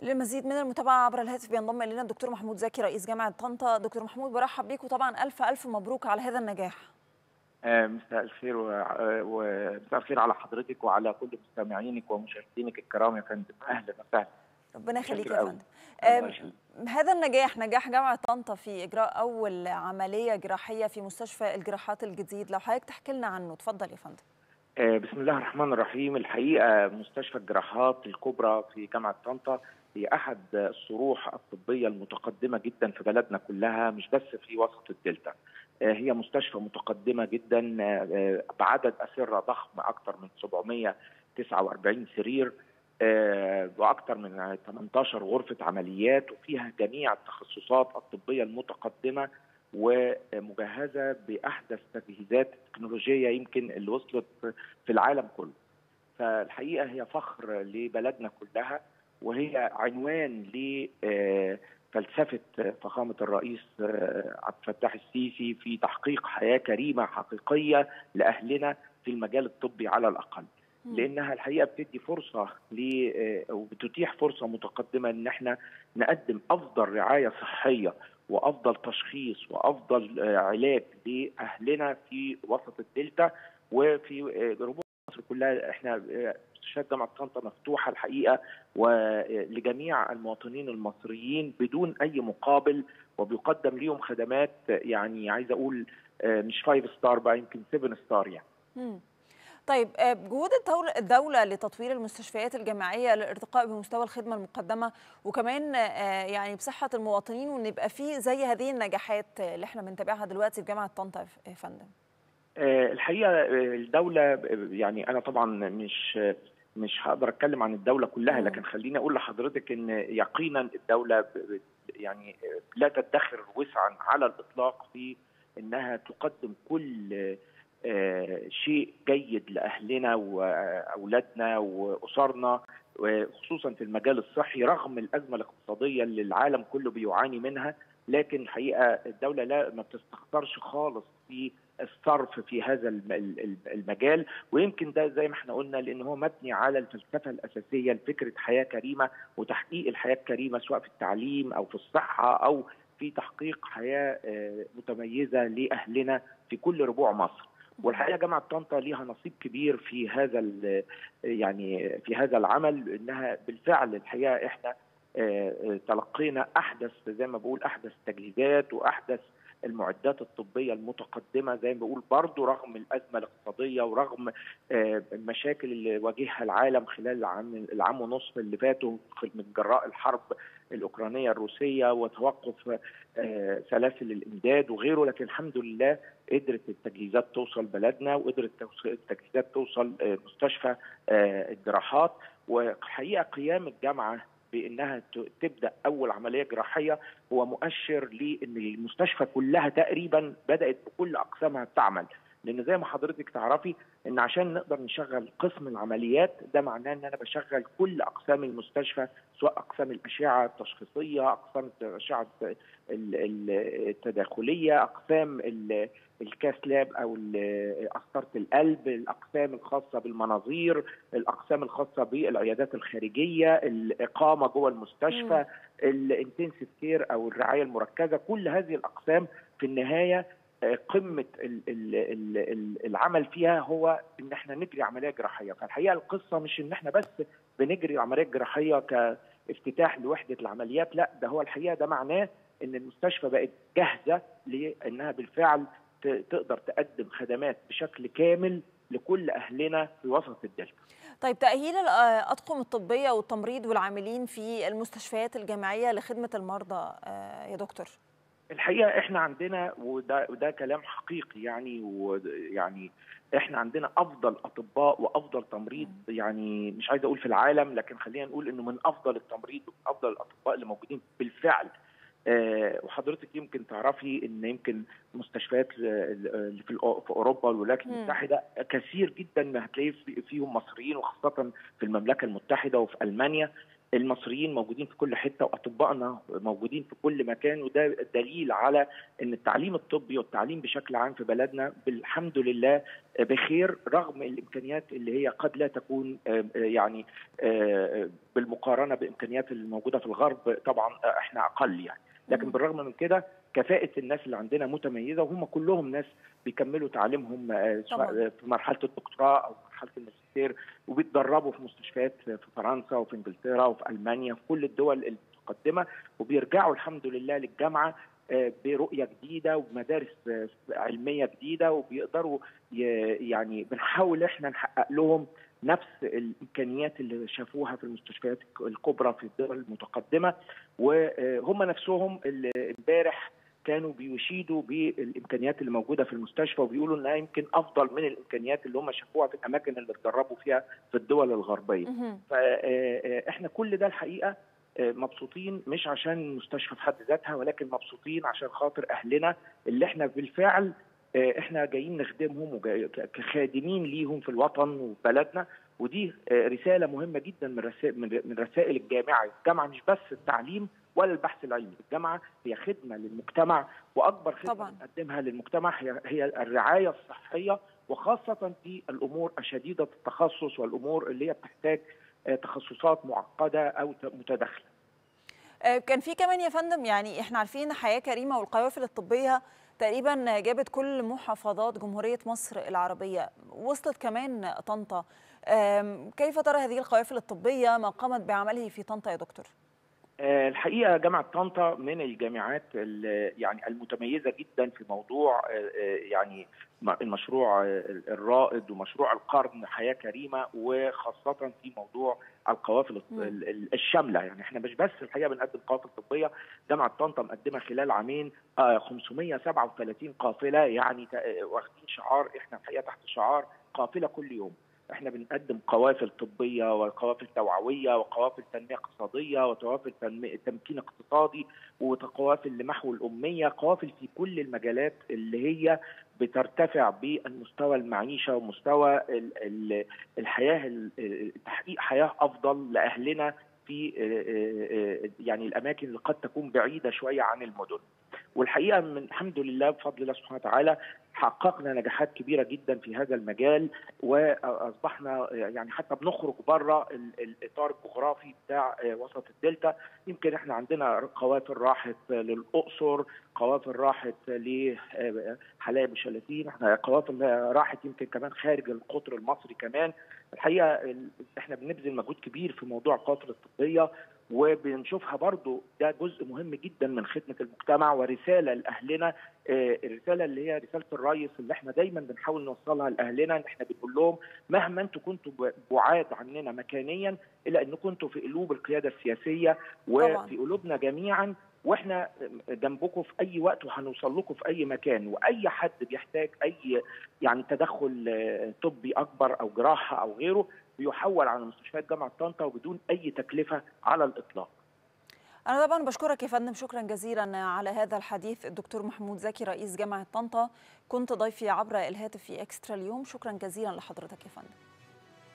للمزيد من المتابعة عبر الهاتف بينضم إلينا الدكتور محمود زكي رئيس جامعة طنطا دكتور محمود برحب بيك وطبعا ألف ألف مبروك على هذا النجاح آه، مساء الخير ومساء الخير على حضرتك وعلى كل مستمعينك ومشاهدينك الكرام يا فندم اهلا وسهلا ربنا يخليك يا فندم هذا النجاح نجاح جامعة طنطا في إجراء أول عملية جراحية في مستشفى الجراحات الجديد لو حضرتك تحكي لنا عنه اتفضل يا فندم بسم الله الرحمن الرحيم الحقيقة مستشفى الجراحات الكبرى في جامعة طنطا هي أحد الصروح الطبية المتقدمة جدا في بلدنا كلها مش بس في وسط الدلتا هي مستشفى متقدمة جدا بعدد أسرة ضخم أكثر من 749 سرير واكثر من 18 غرفه عمليات وفيها جميع التخصصات الطبيه المتقدمه ومجهزه باحدث تجهيزات تكنولوجيه يمكن اللي وصلت في العالم كله. فالحقيقه هي فخر لبلدنا كلها وهي عنوان لفلسفه فخامه الرئيس عبد الفتاح السيسي في تحقيق حياه كريمه حقيقيه لاهلنا في المجال الطبي على الاقل. لانها الحقيقه بتدي فرصه ل وبتتيح فرصه متقدمه ان احنا نقدم افضل رعايه صحيه وافضل تشخيص وافضل علاج لاهلنا في وسط الدلتا وفي ربوع مصر كلها احنا مستشفيات جامعه طنطا مفتوحه الحقيقه ولجميع المواطنين المصريين بدون اي مقابل وبيقدم ليهم خدمات يعني عايز اقول مش فايف ستار بقى يمكن 7 ستار يعني. مم. طيب جهود الدولة, الدولة لتطوير المستشفيات الجامعية للارتقاء بمستوى الخدمة المقدمة وكمان يعني بصحة المواطنين وان يبقى في زي هذه النجاحات اللي احنا بنتابعها دلوقتي في جامعة طنطا يا فندم. الحقيقة الدولة يعني أنا طبعا مش مش هقدر اتكلم عن الدوله كلها لكن خليني اقول لحضرتك ان يقينا الدوله يعني لا تدخر وسعا على الاطلاق في انها تقدم كل آه شيء جيد لاهلنا واولادنا واسرنا وخصوصا في المجال الصحي رغم الازمه الاقتصاديه اللي العالم كله بيعاني منها لكن الحقيقه الدوله لا ما بتستخسرش خالص في الصرف في هذا المجال ويمكن ده زي ما احنا قلنا لان هو مبني على الفلسفه الاساسيه لفكره حياه كريمه وتحقيق الحياه الكريمه سواء في التعليم او في الصحه او في تحقيق حياه متميزه لاهلنا في كل ربوع مصر. والحقيقه جامعه طنطا ليها نصيب كبير في هذا يعني في هذا العمل انها بالفعل الحقيقه احنا تلقينا احدث زي ما بقول احدث تجهيزات واحدث المعدات الطبيه المتقدمه زي ما بقول برضه رغم الازمه الاقتصاديه ورغم المشاكل اللي واجهها العالم خلال العام العام ونصف اللي فاتوا من جراء الحرب الاوكرانيه الروسيه وتوقف سلاسل الامداد وغيره لكن الحمد لله قدرت التجهيزات توصل بلدنا وقدرت التجهيزات توصل مستشفى الجراحات وحقيقه قيام الجامعه بانها تبدا اول عمليه جراحيه هو مؤشر لان المستشفى كلها تقريبا بدات بكل اقسامها تعمل لان زي ما حضرتك تعرفي ان عشان نقدر نشغل قسم العمليات ده معناه ان انا بشغل كل اقسام المستشفى سواء اقسام الاشعه التشخيصيه اقسام الاشعه التداخليه اقسام الكاس لاب او قسطره القلب الاقسام الخاصه بالمناظير الاقسام الخاصه بالعيادات الخارجيه الاقامه جوه المستشفى الانتنسيف كير او الرعايه المركزه كل هذه الاقسام في النهايه قمه العمل فيها هو ان احنا نجري عمليه جراحيه فالحقيقه القصه مش ان احنا بس بنجري عمليه جراحيه كافتتاح لوحده العمليات لا ده هو الحقيقه ده معناه ان المستشفى بقت جاهزه لانها بالفعل تقدر تقدم خدمات بشكل كامل لكل اهلنا في وسط الدلتا. طيب تأهيل الأطقم الطبية والتمريض والعاملين في المستشفيات الجامعية لخدمة المرضى يا دكتور. الحقيقه احنا عندنا وده وده كلام حقيقي يعني ويعني احنا عندنا افضل اطباء وافضل تمريض يعني مش عايز اقول في العالم لكن خلينا نقول انه من افضل التمريض ومن افضل الاطباء اللي موجودين بالفعل آه وحضرتك يمكن تعرفي ان يمكن مستشفيات اللي في اوروبا والولايات المتحده كثير جدا ما هتلاقي فيهم مصريين وخاصه في المملكه المتحده وفي المانيا المصريين موجودين في كل حته واطبائنا موجودين في كل مكان وده دليل على ان التعليم الطبي والتعليم بشكل عام في بلدنا بالحمد لله بخير رغم الامكانيات اللي هي قد لا تكون يعني بالمقارنه بامكانيات الموجوده في الغرب طبعا احنا اقل يعني لكن بالرغم من كده كفاءة الناس اللي عندنا متميزة وهم كلهم ناس بيكملوا تعليمهم سواء في مرحلة الدكتوراه أو مرحلة الماجستير وبيتدربوا في مستشفيات في فرنسا وفي انجلترا وفي ألمانيا في كل الدول المتقدمة وبيرجعوا الحمد لله للجامعة برؤية جديدة ومدارس علمية جديدة وبيقدروا يعني بنحاول احنا نحقق لهم نفس الامكانيات اللي شافوها في المستشفيات الكبرى في الدول المتقدمه وهم نفسهم اللي امبارح كانوا بيشيدوا بالامكانيات اللي موجوده في المستشفى وبيقولوا انها يمكن افضل من الامكانيات اللي هم شافوها في الاماكن اللي اتدربوا فيها في الدول الغربيه. فاحنا كل ده الحقيقه مبسوطين مش عشان المستشفى في حد ذاتها ولكن مبسوطين عشان خاطر اهلنا اللي احنا بالفعل احنا جايين نخدمهم كخادمين ليهم في الوطن وفي بلدنا ودي رساله مهمه جدا من رسائل من رسائل الجامعه، الجامعه مش بس التعليم ولا البحث العلمي، الجامعه هي خدمه للمجتمع واكبر خدمه طبعا. بنقدمها للمجتمع هي هي الرعايه الصحيه وخاصه في الامور شديده التخصص والامور اللي هي بتحتاج تخصصات معقده او متداخله. كان في كمان يا فندم يعني احنا عارفين حياه كريمه والقوافل الطبيه تقريبا جابت كل محافظات جمهوريه مصر العربيه وصلت كمان طنطا كيف ترى هذه القوافل الطبيه ما قامت بعمله في طنطا يا دكتور الحقيقه جامعه طنطا من الجامعات يعني المتميزه جدا في موضوع يعني المشروع الرائد ومشروع القرن حياه كريمه وخاصه في موضوع القوافل الشامله يعني احنا مش بس الحقيقه بنقدم قوافل طبيه جامعه طنطا مقدمه خلال عامين 537 قافله يعني واخدين شعار احنا الحقيقه تحت شعار قافله كل يوم احنا بنقدم قوافل طبيه وقوافل توعويه وقوافل تنميه اقتصاديه وقوافل تمكين اقتصادي وقوافل لمحو الاميه قوافل في كل المجالات اللي هي بترتفع بالمستوى المعيشه ومستوى الحياه تحقيق حياه افضل لاهلنا في يعني الاماكن اللي قد تكون بعيده شويه عن المدن. والحقيقه من الحمد لله بفضل الله سبحانه وتعالى حققنا نجاحات كبيره جدا في هذا المجال واصبحنا يعني حتى بنخرج بره الاطار الجغرافي بتاع وسط الدلتا يمكن احنا عندنا قوافل راحت للاقصر قوافل راحت لحلايب وشلاتين احنا قوافل راحت يمكن كمان خارج القطر المصري كمان الحقيقه احنا بنبذل مجهود كبير في موضوع القوافل الطبيه وبنشوفها برضو ده جزء مهم جدا من خدمه المجتمع ورساله لاهلنا الرساله اللي هي رساله الرئيس اللي احنا دايما بنحاول نوصلها لاهلنا ان احنا بنقول لهم مهما انتم كنتوا بعاد عننا مكانيا الا انكم كنتوا في قلوب القياده السياسيه وفي قلوبنا جميعا واحنا جنبكم في اي وقت وهنوصل لكم في اي مكان واي حد بيحتاج اي يعني تدخل طبي اكبر او جراحه او غيره بيحول على مستشفيات جامعه طنطا وبدون اي تكلفه على الاطلاق. أنا طبعا بشكرك يا فندم شكرا جزيلا على هذا الحديث الدكتور محمود زكي رئيس جامعة طنطا كنت ضيفي عبر الهاتف في اكسترا اليوم شكرا جزيلا لحضرتك يا فندم.